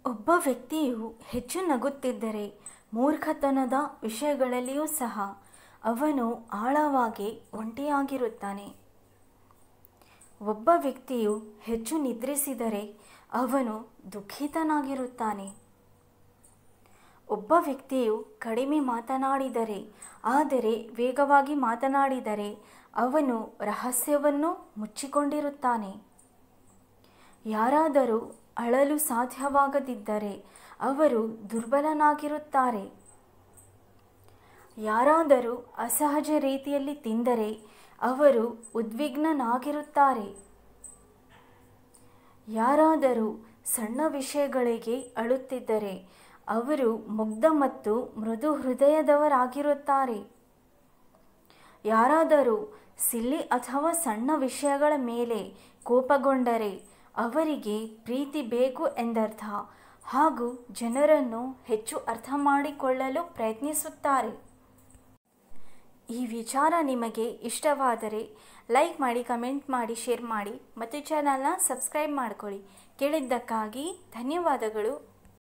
ಒಬ್ಬ ವ್ಯಕ್ತಿಯು ಹೆಚ್ಚು ನಗುತ್ತಿದ್ದರೆ ಮೂರ್ಖತನದ ವಿಷಯಗಳಲ್ಲಿಯೂ ಸಹ ಅವನು ಆಳವಾಗಿ ಒಂಟಿಯಾಗಿರುತ್ತಾನೆ ಒಬ್ಬ ವ್ಯಕ್ತಿಯು ಹೆಚ್ಚು ನಿದ್ರಿಸಿದರೆ ಅವನು ದುಃಖಿತನಾಗಿರುತ್ತಾನೆ ಒಬ್ಬ ವ್ಯಕ್ತಿಯು ಕಡಿಮೆ ಮಾತನಾಡಿದರೆ ಆದರೆ ವೇಗವಾಗಿ ಮಾತನಾಡಿದರೆ ಅವನು ರಹಸ್ಯವನ್ನು ಮುಚ್ಚಿಕೊಂಡಿರುತ್ತಾನೆ ಯಾರಾದರೂ ಅಳಲು ಸಾಧ್ಯವಾಗದಿದ್ದರೆ ಅವರು ದುರ್ಬಲನಾಗಿರುತ್ತಾರೆ ಯಾರಾದರೂ ಅಸಹಜ ರೀತಿಯಲ್ಲಿ ತಿಂದರೆ ಅವರು ಉದ್ವಿಗ್ನನಾಗಿರುತ್ತಾರೆ ಯಾರಾದರೂ ಸಣ್ಣ ವಿಷಯಗಳಿಗೆ ಅಳುತ್ತಿದ್ದರೆ ಅವರು ಮುಗ್ಧ ಮತ್ತು ಮೃದು ಹೃದಯದವರಾಗಿರುತ್ತಾರೆ ಯಾರಾದರೂ ಸಿಲ್ಲಿ ಅಥವಾ ಸಣ್ಣ ವಿಷಯಗಳ ಮೇಲೆ ಕೋಪಗೊಂಡರೆ ಅವರಿಗೆ ಪ್ರೀತಿ ಬೇಕು ಎಂದರ್ಥ ಹಾಗೂ ಜನರನ್ನು ಹೆಚ್ಚು ಅರ್ಥ ಮಾಡಿಕೊಳ್ಳಲು ಪ್ರಯತ್ನಿಸುತ್ತಾರೆ ಈ ವಿಚಾರ ನಿಮಗೆ ಇಷ್ಟವಾದರೆ ಲೈಕ್ ಮಾಡಿ ಕಮೆಂಟ್ ಮಾಡಿ ಶೇರ್ ಮಾಡಿ ಮತ್ತು ಚಾನಲ್ನ ಸಬ್ಸ್ಕ್ರೈಬ್ ಮಾಡಿಕೊಳ್ಳಿ ಕೇಳಿದ್ದಕ್ಕಾಗಿ ಧನ್ಯವಾದಗಳು